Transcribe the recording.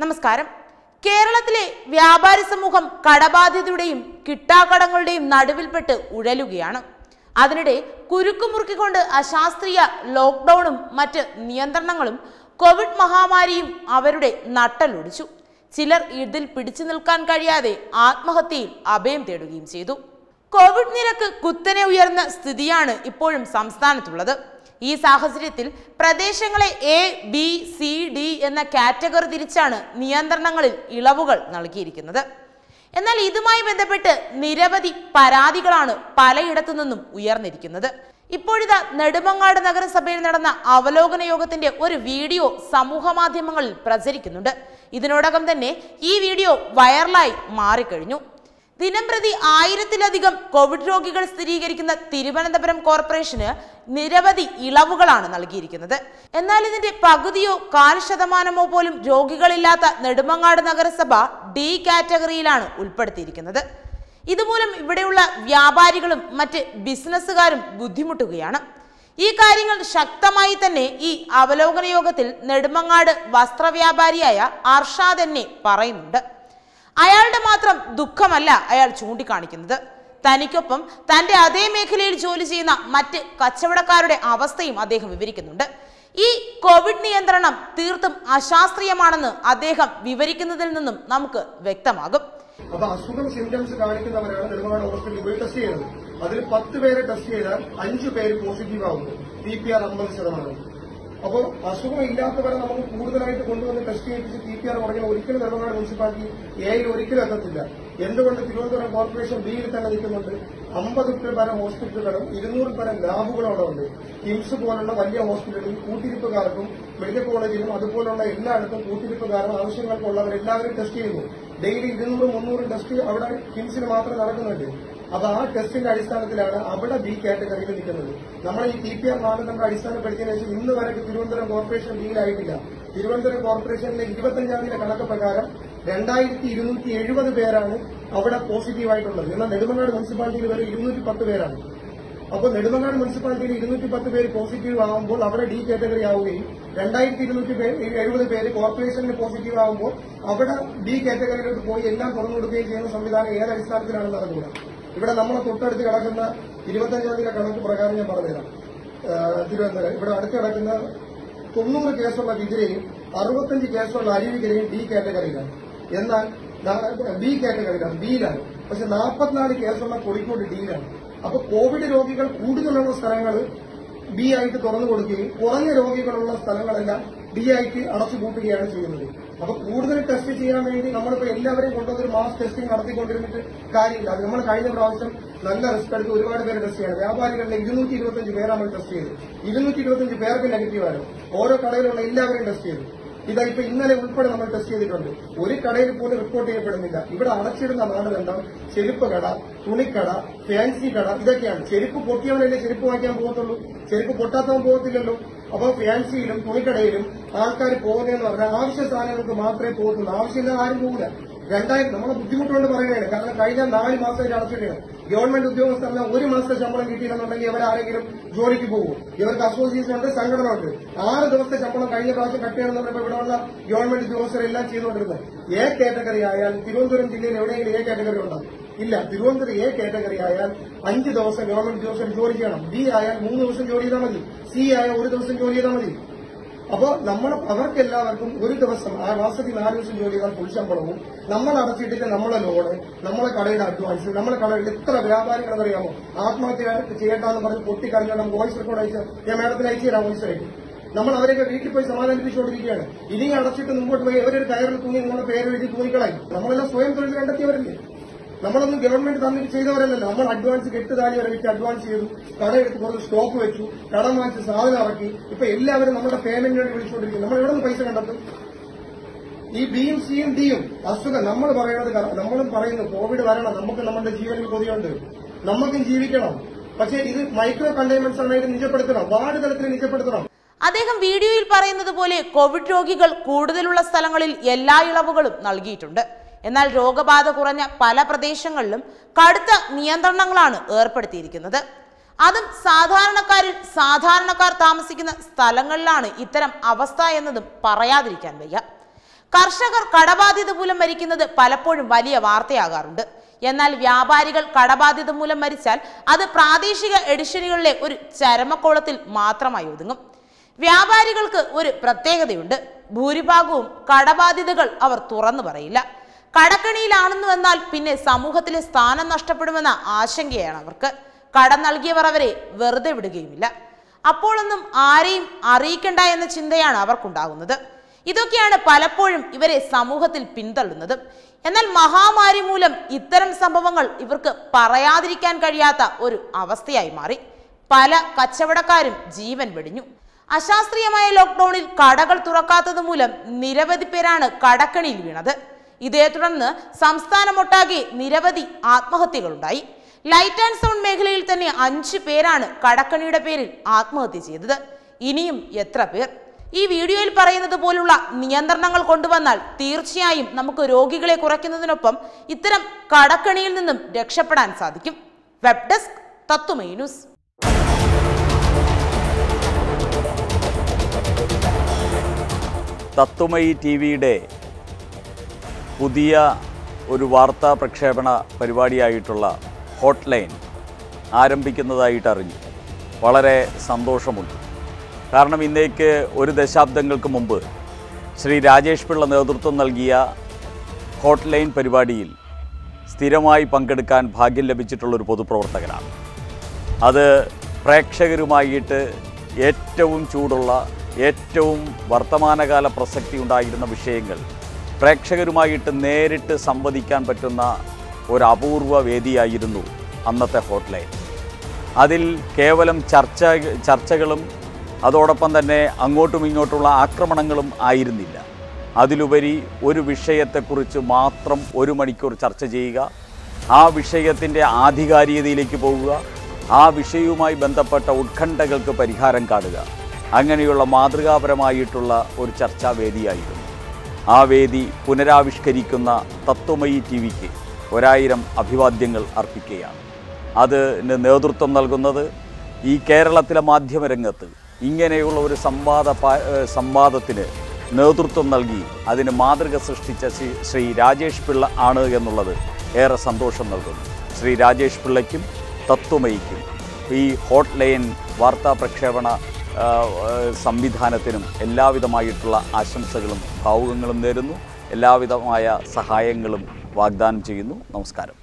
നമസ്കാരം കേരളത്തിലെ വ്യാപാരി സമൂഹം കടബാധ്യതയുടെയും കിട്ടാക്കടങ്ങളുടെയും നടുവിൽപ്പെട്ട് ഉഴലുകയാണ് അതിനിടെ കുരുക്കുമുറുക്കിക്കൊണ്ട് അശാസ്ത്രീയ ലോക്ക്ഡൌണും മറ്റ് നിയന്ത്രണങ്ങളും കോവിഡ് മഹാമാരിയും അവരുടെ നട്ടലൊടിച്ചു ചിലർ ഇതിൽ പിടിച്ചു നിൽക്കാൻ കഴിയാതെ ആത്മഹത്യയിൽ അഭയം തേടുകയും ചെയ്തു കോവിഡ് നിരക്ക് കുത്തനെ ഉയർന്ന സ്ഥിതിയാണ് ഇപ്പോഴും സംസ്ഥാനത്തുള്ളത് ഈ സാഹചര്യത്തിൽ പ്രദേശങ്ങളെ എ ബി സി ഡി എന്ന കാറ്റഗറി തിരിച്ചാണ് നിയന്ത്രണങ്ങളിൽ ഇളവുകൾ നൽകിയിരിക്കുന്നത് എന്നാൽ ഇതുമായി ബന്ധപ്പെട്ട് നിരവധി പരാതികളാണ് പലയിടത്തു നിന്നും ഉയർന്നിരിക്കുന്നത് ഇപ്പോഴിതാ നെടുമങ്ങാട് നഗരസഭയിൽ നടന്ന അവലോകന യോഗത്തിന്റെ ഒരു വീഡിയോ സമൂഹ മാധ്യമങ്ങളിൽ പ്രചരിക്കുന്നുണ്ട് ഇതിനോടകം തന്നെ ഈ വീഡിയോ വൈറലായി മാറിക്കഴിഞ്ഞു ദിനംപ്രതി ആയിരത്തിലധികം കോവിഡ് രോഗികൾ സ്ഥിരീകരിക്കുന്ന തിരുവനന്തപുരം കോർപ്പറേഷന് നിരവധി ഇളവുകളാണ് നൽകിയിരിക്കുന്നത് എന്നാൽ ഇതിന്റെ പകുതിയോ കാൽ ശതമാനമോ പോലും രോഗികളില്ലാത്ത നെടുമങ്ങാട് നഗരസഭ ഡി കാറ്റഗറിയിലാണ് ഉൾപ്പെടുത്തിയിരിക്കുന്നത് ഇതുമൂലം ഇവിടെയുള്ള വ്യാപാരികളും മറ്റ് ബിസിനസ്സുകാരും ബുദ്ധിമുട്ടുകയാണ് ഈ കാര്യങ്ങൾ ശക്തമായി തന്നെ ഈ അവലോകന യോഗത്തിൽ നെടുമങ്ങാട് വസ്ത്രവ്യാപാരിയായ അർഷാദ് എന്നെ പറയുന്നുണ്ട് അയാളുടെ മാത്രം ദുഃഖമല്ല അയാൾ ചൂണ്ടിക്കാണിക്കുന്നത് തനിക്കൊപ്പം തന്റെ അതേ മേഖലയിൽ ജോലി ചെയ്യുന്ന മറ്റ് കച്ചവടക്കാരുടെ അവസ്ഥയും അദ്ദേഹം വിവരിക്കുന്നുണ്ട് ഈ കോവിഡ് നിയന്ത്രണം തീർത്തും അശാസ്ത്രീയമാണെന്ന് അദ്ദേഹം വിവരിക്കുന്നതിൽ നിന്നും നമുക്ക് വ്യക്തമാകും അപ്പൊ അസുഖം സിംറ്റംസ് കാണിക്കുന്നവരാണ് നെടുമങ്ങാട് ഹോസ്പിറ്റലിൽ പോയി ടെസ്റ്റ് ചെയ്യുന്നത് അതിൽ പത്ത് പേര് ടെസ്റ്റ് ചെയ്താൽ അഞ്ചു പേര് പോസിറ്റീവ് ആകുന്നു പി പി ആർ അമ്പത് ശതമാനം അപ്പോൾ അസുഖം ഇല്ലാത്തവരെ നമുക്ക് കൂടുതലായിട്ട് കൊണ്ടുവന്ന് ടെസ്റ്റ് ചെയ്യിപ്പിച്ച് പി പി ആർ കുറഞ്ഞാൽ ഒരിക്കലും നെടുമങ്ങാട് മുനിസിപ്പാലിറ്റി എയിൽ ഒരിക്കലും എത്തത്തില്ല എന്തുകൊണ്ട് തിരുവനന്തപുരം കോർപ്പറേഷൻ ബിയിൽ തന്നെ നിൽക്കുന്നുണ്ട് അമ്പതിൽ പരം ഹോസ്പിറ്റലുകളും ഇരുന്നൂറിൽ പരം ലാബുകളും അവിടെ ഉണ്ട് കിംസ് പോലുള്ള വലിയ ഹോസ്പിറ്റലുകളിൽ കൂട്ടിരിപ്പുകാർക്കും മെഡിക്കൽ കോളേജിലും അതുപോലുള്ള എല്ലായിടത്തും കൂട്ടിരിപ്പുകാരും ആവശ്യങ്ങൾക്കുള്ളവരെല്ലാവരും ടെസ്റ്റ് ചെയ്യുന്നു ഡെയിലി ഇരുന്നൂറ് മുന്നൂറ് ടെസ്റ്റ് അവിടെ കിംസിൽ മാത്രം നടക്കുന്നുണ്ട് അപ്പൊ ആ ടെസ്റ്റിന്റെ അടിസ്ഥാനത്തിലാണ് അവിടെ ബി കാറ്റഗറിയിൽ നിൽക്കുന്നത് നമ്മൾ ഈ ടി പി ആർ മാനദണ്ഡം അടിസ്ഥാനപ്പെടുത്തിയതിനു ശേഷം ഇന്ന് വരെ തിരുവനന്തപുരം കോർപ്പറേഷൻ ബിയിലായിട്ടില്ല തിരുവനന്തപുരം കോർപ്പറേഷനിലെ ഇരുപത്തഞ്ചാം തീയതി കണക്ക് പ്രകാരം രണ്ടായിരത്തി ഇരുന്നൂറ്റി എഴുപത് പേരാണ് അവിടെ പോസിറ്റീവ് ആയിട്ടുള്ളത് എന്നാൽ നെടുമങ്ങാട് മുനിസിപ്പാലിറ്റിയിൽ വരെ ഇരുന്നൂറ്റി പത്ത് പേരാണ് അപ്പോൾ നെടുമങ്ങാട് മുനിസിപ്പാലിറ്റിയിൽ ഇരുന്നൂറ്റി പത്ത് പേര് പോസിറ്റീവ് ആകുമ്പോൾ അവിടെ ഡി കാറ്റഗറി ആവുകയും രണ്ടായിരത്തി ഇരുന്നൂറ്റി എഴുപത് പേര് കോർപ്പറേഷനിൽ പോസിറ്റീവ് ആകുമ്പോൾ അവിടെ ഡി കാറ്റഗറിയിലോട്ട് പോയി എല്ലാം തുറന്നു കൊടുക്കുകയും ചെയ്യുന്ന സംവിധാനം ഏത് അടിസ്ഥാനത്തിലാണെന്ന് അറിഞ്ഞൂടാ ഇവിടെ നമ്മളെ തൊട്ടടുത്ത് കിടക്കുന്ന ഇരുപത്തഞ്ചാം തീയതി കണക്ക് പ്രകാരം ഞാൻ പറഞ്ഞുതരാം ഏഹ് തിരുവനന്തപുരം ഇവിടെ അടുത്ത് കിടക്കുന്ന തൊണ്ണൂറ് കേസുള്ള വിതിരയും അറുപത്തഞ്ച് കേസുള്ള അരുവികരയും ഡി കാറ്റഗറിയിലാണ് എന്നാൽ ബി കാറ്റഗറിയിലാണ് ബിയിലാണ് പക്ഷെ നാൽപ്പത്തിനാല് കേസുള്ള കോഴിക്കോട് ഡിയിലാണ് അപ്പൊ കോവിഡ് രോഗികൾ കൂടുതലുള്ള സ്ഥലങ്ങൾ ബി ആയിട്ട് തുറന്നു കൊടുക്കുകയും കുറഞ്ഞ രോഗികളുള്ള സ്ഥലങ്ങളെല്ലാം ഡി ആയിട്ട് അടച്ചുപൂട്ടുകയാണ് ചെയ്യുന്നത് അപ്പൊ കൂടുതൽ ടെസ്റ്റ് ചെയ്യാൻ വേണ്ടി നമ്മളിപ്പോ എല്ലാവരെയും കൊണ്ടുവന്നൊരു മാസ് ടെസ്റ്റിംഗ് നടത്തിക്കൊണ്ടിരുന്നിട്ട് കാര്യമില്ല അത് നമ്മൾ കഴിഞ്ഞ പ്രാവശ്യം നല്ല റിസ്ക് എടുത്ത് ഒരുപാട് പേര് ടെസ്റ്റ് ചെയ്യണം വ്യാപാരികളുടെ ഇരുന്നൂറ്റി ഇരുപത്തഞ്ച് പേര് നമ്മൾ ടെസ്റ്റ് ചെയ്തു ഇരുന്നൂറ്റി ഇരുപത്തഞ്ച് പേർക്ക് നെഗറ്റീവ് ആയിരുന്നു ഓരോ കടയിലുള്ള എല്ലാവരെയും ടെസ്റ്റ് ചെയ്തു ഇതാ ഇപ്പൊ ഇന്നലെ ഉൾപ്പെടെ നമ്മൾ ടെസ്റ്റ് ചെയ്തിട്ടുണ്ട് ഒരു കടയിൽ പോലും റിപ്പോർട്ട് ചെയ്യപ്പെടുന്നില്ല ഇവിടെ അടച്ചിടുന്ന മാനദണ്ഡം ചെരുപ്പ് കട തുണിക്കട ഫാൻസി കട ഇതൊക്കെയാണ് ചെരുപ്പ് പൊട്ടിയവനല്ലേ ചെരുപ്പ് വാങ്ങിക്കാൻ പോകത്തുള്ളൂ ചെരുപ്പ് പൊട്ടാത്തവൻ പോകത്തില്ലല്ലോ അപ്പൊ ഫാൻസിയിലും തുണിക്കടയിലും ആൾക്കാർ പോകുന്നതെന്ന് പറഞ്ഞാൽ ആവശ്യ സാധനങ്ങൾക്ക് മാത്രമേ പോകത്തുള്ളൂ ആവശ്യമില്ല ആരും പോകില്ല രണ്ടായിരം നമ്മളെ ബുദ്ധിമുട്ടുകൊണ്ട് പറയുകയാണ് കാരണം കഴിഞ്ഞ നാല് മാസമായിട്ട് അടച്ചിട്ടാണ് ഗവൺമെന്റ് ഉദ്യോഗസ്ഥരെല്ലാം ഒരു മാസത്തെ ശമ്പളം കിട്ടിയില്ലെന്നുണ്ടെങ്കിൽ ഇവർ ആരെങ്കിലും ജോലിക്ക് പോകും ഇവർക്ക് അസോസിയേഷൻ ഉണ്ട് സംഘടന ഉണ്ട് ആറ് ദിവസത്തെ ശമ്പളം കഴിഞ്ഞ പ്രാവശ്യം കട്ട് ചെയ്യണമെന്ന് പറഞ്ഞപ്പോൾ ഇവിടെയുള്ള ഗവൺമെന്റ് ഉദ്യോഗസ്ഥരെല്ലാം ചെയ്തുകൊണ്ടിരുന്നത് എ കാറ്റഗറി ആയാൽ തിരുവനന്തപുരം ജില്ലയിൽ എവിടെയെങ്കിലും എ കാറ്റഗറി ഉണ്ടാകും ഇല്ല തിരുവനന്തപുരം എ കാറ്റഗറി ആയാൽ അഞ്ച് ദിവസം ഗവൺമെന്റ് ഉദ്യോഗസ്ഥർ ജോലി ചെയ്യണം ബി ആയാൽ മൂന്ന് ദിവസം ജോലി ചെയ്താൽ മതി സി ആയാൽ ഒരു ദിവസം ജോലി ചെയ്താൽ മതി അപ്പോൾ നമ്മൾ അവർക്ക് എല്ലാവർക്കും ഒരു ദിവസം ആ മാസത്തിൽ നാല് ദിവസം ജോലി ചെയ്താൽ ഫുൾ ശമ്പളവും നമ്മൾ അടച്ചിട്ടിട്ട് നമ്മളെ ലോണ് നമ്മളെ കടയുടെ അഡ്വാൻസ് നമ്മളെ കടയിൽ എത്ര വ്യാപാരികളെന്നറിയാമോ ആത്മഹത്യ ചെയ്യട്ടാന്ന് പറഞ്ഞ് പൊട്ടിക്കറിഞ്ഞാൽ വോയിസ് റെക്കോർഡ് അയച്ച ഞാൻ മാഡത്തിന് അയച്ചു തരാം വോയിസ് ആയിട്ട് നമ്മൾ അവരൊക്കെ വീട്ടിൽ പോയി സമാധാനിപ്പിച്ചുകൊണ്ടിരിക്കുകയാണ് ഇനി അടച്ചിട്ട് മുമ്പോട്ട് പോയി അവരൊരു കയറിൽ തൂങ്ങി നിങ്ങളുടെ പേര് എഴുതി തൂങ്ങിക്കളായി നമ്മളെല്ലാം സ്വയം തൊഴിൽ കണ്ടെത്തിയവരല്ലേ നമ്മളൊന്നും ഗവൺമെന്റ് തന്നിട്ട് ചെയ്തവരല്ലല്ലോ നമ്മൾ അഡ്വാൻസ് കെട്ടുതാലി വരെ വെച്ച് അഡ്വാൻസ് ചെയ്തു കട എടുത്ത് കുറച്ച് സ്റ്റോക്ക് വെച്ചു കടം വാങ്ങിച്ച് സാധനം ഇറക്കി ഇപ്പൊ എല്ലാവരും നമ്മുടെ പേയ്മെന്റ് വേണ്ടി വിളിച്ചുകൊണ്ടിരിക്കും നമ്മൾ എവിടെ നിന്ന് പൈസ കണ്ടെത്തും ഈ ബിയും സിയും ഡിയും അസുഖം നമ്മൾ പറയുന്നത് ക- നമ്മളും പറയുന്നു കോവിഡ് വരണം നമുക്ക് നമ്മുടെ ജീവനിൽ കൊതിയുണ്ട് നമുക്കും ജീവിക്കണം പക്ഷേ ഇത് മൈക്രോ കണ്ടെയ്ൻമെന്റ്സ് ആണ് ഇത് നിജപ്പെടുത്തണം വാർഡ് തലത്തിൽ നിജപ്പെടുത്തണം അദ്ദേഹം വീഡിയോയിൽ പറയുന്നത് പോലെ കോവിഡ് രോഗികൾ കൂടുതലുള്ള സ്ഥലങ്ങളിൽ എല്ലാ ഇളവുകളും നൽകിയിട്ടുണ്ട് എന്നാൽ രോഗബാധ കുറഞ്ഞ പല പ്രദേശങ്ങളിലും കടുത്ത നിയന്ത്രണങ്ങളാണ് ഏർപ്പെടുത്തിയിരിക്കുന്നത് അതും സാധാരണക്കാരിൽ സാധാരണക്കാർ താമസിക്കുന്ന സ്ഥലങ്ങളിലാണ് ഇത്തരം അവസ്ഥ എന്നതും പറയാതിരിക്കാൻ വയ്യ കർഷകർ കടബാധ്യത മൂലം മരിക്കുന്നത് പലപ്പോഴും വലിയ വാർത്തയാകാറുണ്ട് എന്നാൽ വ്യാപാരികൾ കടബാധ്യത മൂലം മരിച്ചാൽ അത് പ്രാദേശിക എഡിഷനുകളിലെ ഒരു ചരമക്കോളത്തിൽ മാത്രമായി ഒതുങ്ങും വ്യാപാരികൾക്ക് ഒരു പ്രത്യേകതയുണ്ട് ഭൂരിഭാഗവും കടബാധ്യതകൾ അവർ തുറന്നു പറയില്ല കടക്കണിയിലാണെന്നു എന്നാൽ പിന്നെ സമൂഹത്തിലെ സ്ഥാനം നഷ്ടപ്പെടുമെന്ന ആശങ്കയാണ് അവർക്ക് കടം നൽകിയവർ അവരെ വെറുതെ വിടുകയുമില്ല അപ്പോഴൊന്നും ആരെയും അറിയിക്കണ്ട എന്ന ചിന്തയാണ് അവർക്കുണ്ടാകുന്നത് ഇതൊക്കെയാണ് പലപ്പോഴും ഇവരെ സമൂഹത്തിൽ പിന്തള്ളുന്നത് എന്നാൽ മഹാമാരി മൂലം ഇത്തരം സംഭവങ്ങൾ ഇവർക്ക് പറയാതിരിക്കാൻ കഴിയാത്ത ഒരു അവസ്ഥയായി മാറി പല കച്ചവടക്കാരും ജീവൻ വെടിഞ്ഞു അശാസ്ത്രീയമായ ലോക്ക്ഡൌണിൽ കടകൾ തുറക്കാത്തത് മൂലം നിരവധി പേരാണ് കടക്കണിയിൽ വീണത് ഇതേ തുടർന്ന് സംസ്ഥാനമൊട്ടാകെ നിരവധി ആത്മഹത്യകളുണ്ടായി ലൈറ്റ് ആൻഡ് സൗണ്ട് മേഖലയിൽ തന്നെ അഞ്ചു പേരാണ് കടക്കണിയുടെ പേരിൽ ആത്മഹത്യ ചെയ്തത് ഇനിയും എത്ര പേർ ഈ വീഡിയോയിൽ പറയുന്നത് പോലുള്ള നിയന്ത്രണങ്ങൾ കൊണ്ടുവന്നാൽ തീർച്ചയായും നമുക്ക് രോഗികളെ കുറയ്ക്കുന്നതിനൊപ്പം ഇത്തരം കടക്കണിയിൽ നിന്നും രക്ഷപ്പെടാൻ സാധിക്കും web desk Tatwamayi news Tatwamayi T വിയുടെ പുതിയ ഒരു വാർത്താ പ്രക്ഷേപണ പരിപാടിയായിട്ടുള്ള ഹോട്ട് ലൈൻ ആരംഭിക്കുന്നതായിട്ട് അറിഞ്ഞു വളരെ സന്തോഷമുണ്ട് കാരണം ഇന്നേക്ക് ഒരു ദശാബ്ദങ്ങൾക്ക് മുമ്പ് ശ്രീ രാജേഷ് പിള്ള നേതൃത്വം നൽകിയ ഹോട്ട് ലൈൻ പരിപാടിയിൽ സ്ഥിരമായി പങ്കെടുക്കാൻ ഭാഗ്യം ലഭിച്ചിട്ടുള്ളൊരു പൊതുപ്രവർത്തകനാണ് അത് പ്രേക്ഷകരുമായിട്ട് ഏറ്റവും ചൂടുള്ള ഏറ്റവും വർത്തമാനകാല പ്രസക്തി ഉണ്ടായിരുന്ന വിഷയങ്ങൾ പ്രേക്ഷകരുമായിട്ട് നേരിട്ട് സംവദിക്കാൻ പറ്റുന്ന ഒരു അപൂർവ വേദിയായിരുന്നു അന്നത്തെ ഹോട്ട്ലൈൻ അതിൽ കേവലം ചർച്ച ചർച്ചകളും അതോടൊപ്പം തന്നെ അങ്ങോട്ടും ഇങ്ങോട്ടുള്ള ആക്രമണങ്ങളും ആയിരുന്നില്ല അതിലുപരി ഒരു വിഷയത്തെക്കുറിച്ച് മാത്രം ഒരു മണിക്കൂർ ചർച്ച ചെയ്യുക ആ വിഷയത്തിൻ്റെ ആധികാരികതയിലേക്ക് പോവുക ആ വിഷയവുമായി ബന്ധപ്പെട്ട ഉത്കണ്ഠകൾക്ക് പരിഹാരം കാണുക അങ്ങനെയുള്ള മാതൃകാപരമായിട്ടുള്ള ഒരു ചർച്ചാവേദിയായിരുന്നു ആ വേദി പുനരാവിഷ്കരിക്കുന്ന തത്വമയി ടി വിക്ക് ഒരായിരം അഭിവാദ്യങ്ങൾ അർപ്പിക്കുകയാണ് അതിന് നേതൃത്വം നൽകുന്നത് ഈ കേരളത്തിലെ മാധ്യമരംഗത്ത് ഇങ്ങനെയുള്ള ഒരു സംവാദ പാ- ഏഹ് സംവാദത്തിന് നേതൃത്വം നൽകി അതിന് മാതൃക സൃഷ്ടിച്ച ശ്രീ ശ്രീ രാജേഷ് പിള്ള ആണ് എന്നുള്ളത് ഏറെ സന്തോഷം നൽകുന്നു ശ്രീ രാജേഷ് പിള്ളയ്ക്കും തത്വമയിക്കും ഈ ഹോട്ട് ലൈൻ വാർത്താ പ്രക്ഷേപണ ആ, ആ, സംവിധാനത്തിനും എല്ലാവിധമായിട്ടുള്ള ആശംസകളും ഭാവുകങ്ങളും നേരുന്നു എല്ലാവിധമായ സഹായങ്ങളും വാഗ്ദാനം ചെയ്യുന്നു നമസ്കാരം